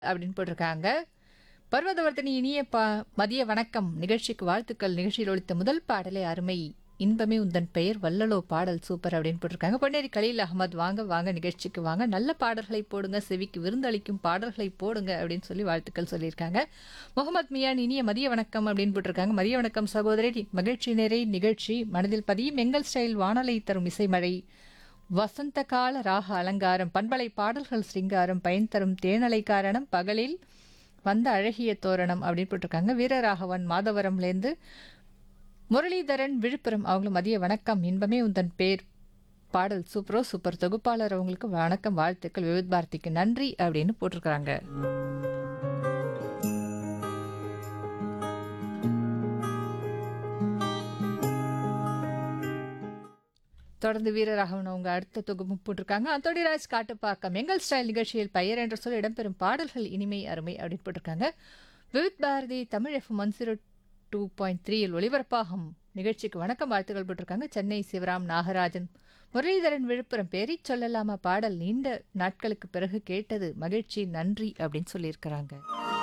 அப்படின்னு போட்டிருக்காங்க பர்வதவர்த்தனி இனிய பா மதிய வணக்கம் நிகழ்ச்சிக்கு வாழ்த்துக்கள் நிகழ்ச்சியில் ஒழித்த முதல் பாடலே அருமை இன்பமே உந்தன் பெயர் வல்லலோ பாடல் சூப்பர் அப்படின்னு போட்டிருக்காங்க பொன்னேரி கலீல் அகமது வாங்க வாங்க நிகழ்ச்சிக்கு வாங்க நல்ல பாடல்களை போடுங்க செவிக்கு விருந்தளிக்கும் பாடல்களை போடுங்க அப்படின்னு சொல்லி வாழ்த்துக்கள் சொல்லியிருக்காங்க முகமது மியான் இனிய மதிய வணக்கம் அப்படின்னு போட்டிருக்காங்க மதிய வணக்கம் சகோதரி மகிழ்ச்சி நிறை நிகழ்ச்சி மனதில் பதியும் எங்கள் ஸ்டைல் வானலை தரும் இசைமழை வசந்த கால ராக அலங்காரம் பண்பலை பாடல்கள் சிங்காரம் பயன் தரும் தேனலை காரணம் பகலில் வந்த அழகிய தோரணம் அப்படின்னு போட்டிருக்காங்க வீரராகவன் மாதவரம்லேருந்து முரளிதரன் விழுப்புரம் அவங்களும் மதிய வணக்கம் இன்பமே உந்தன் பேர் பாடல் சூப்பரோ சூப்பர் தொகுப்பாளர் அவங்களுக்கு வணக்கம் வாழ்த்துக்கள் விவித் பாரதிக்கு நன்றி அப்படின்னு போட்டிருக்காங்க தொடர்ந்து வீரராகவன் அவங்க அடுத்த தொகுப்பு போட்டிருக்காங்க அந்தோடிராஜ் காட்டுப்பாக்கம் எங்கள் ஸ்டைல் நிகழ்ச்சியில் பெயர் என்ற சொல் இடம்பெறும் பாடல்கள் இனிமை அருமை அப்படின்னு போட்டிருக்காங்க Vividh Bharati Tamil F one zero two point த்ரீயில் ஒளிபரப்பாகும் நிகழ்ச்சிக்கு வணக்கம் வாழ்த்துக்கள் போட்டிருக்காங்க சென்னை சிவராம் நாகராஜன் முரளிதரன் விழுப்புரம் பேரை சொல்லலாமா பாடல் நீண்ட நாட்களுக்கு பிறகு கேட்டது மகிழ்ச்சி நன்றி அப்படின்னு சொல்லியிருக்கிறாங்க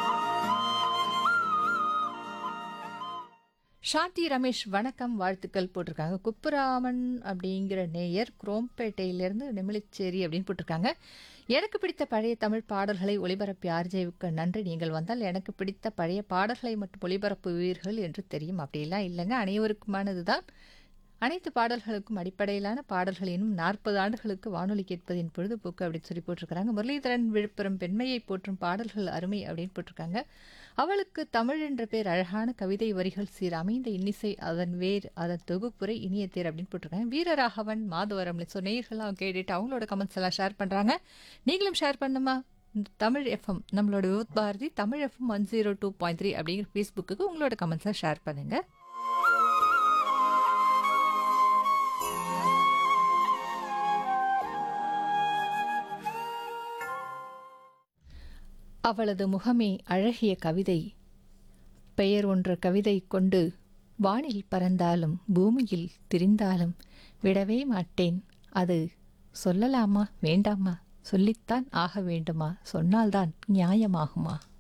சாந்தி ரமேஷ் வணக்கம் வாழ்த்துக்கள் போட்டிருக்காங்க குப்புராமன் அப்படிங்கிற நேயர் குரோம்பேட்டையிலேருந்து நெமிலிச்சேரி அப்படின்னு போட்டிருக்காங்க எனக்கு பிடித்த பழைய தமிழ் பாடல்களை ஒளிபரப்பி ஆர்ஜேவுக்கு நன்றி நீங்கள் வந்தால் எனக்கு பிடித்த பழைய பாடல்களை மட்டும் ஒளிபரப்புவீர்கள் என்று தெரியும் அப்படிலாம் இல்லைங்க அனைவருக்குமானது தான் அனைத்து பாடல்களுக்கும் அடிப்படையிலான பாடல்கள் இன்னும் நாற்பது ஆண்டுகளுக்கு வானொலி கேட்பதின் பொழுதுபோக்கு அப்படின்னு சொல்லி போட்டிருக்கிறாங்க முரளிதரன் விழுப்புரம் பெண்மையை போற்றும் பாடல்கள் அருமை அப்படின்னு போட்டிருக்காங்க அவளுக்கு தமிழ் என்ற பேர் அழகான கவிதை வரிகள் சீர் அமைந்த இன்னிசை அதன் வேர் அதன் தொகுப்புரை இனிய தேர் அப்படின்னு போட்டிருக்காங்க வீரராகவன் மாதவரம் ஸோ நேயர்கள்லாம் கேட்டுட்டு அவங்களோட கமெண்ட்ஸ் எல்லாம் ஷேர் பண்ணுறாங்க நீங்களும் ஷேர் பண்ணுமா இந்த தமிழ் எஃப்எம் நம்மளோட youth Bharati Tamil F M one zero two point three அப்படிங்கிற ஃபேஸ்புக்கு உங்களோட கமெண்ட்ஸை ஷேர் பண்ணுங்கள் அவளது முகமே அழகிய கவிதை பெயர் ஒன்ற கவிதை கொண்டு வானில் பறந்தாலும் பூமியில் திரிந்தாலும் விடவே மாட்டேன் அது சொல்லலாமா வேண்டாமா சொல்லித்தான் ஆக வேண்டுமா சொன்னால்தான் நியாயமாகுமா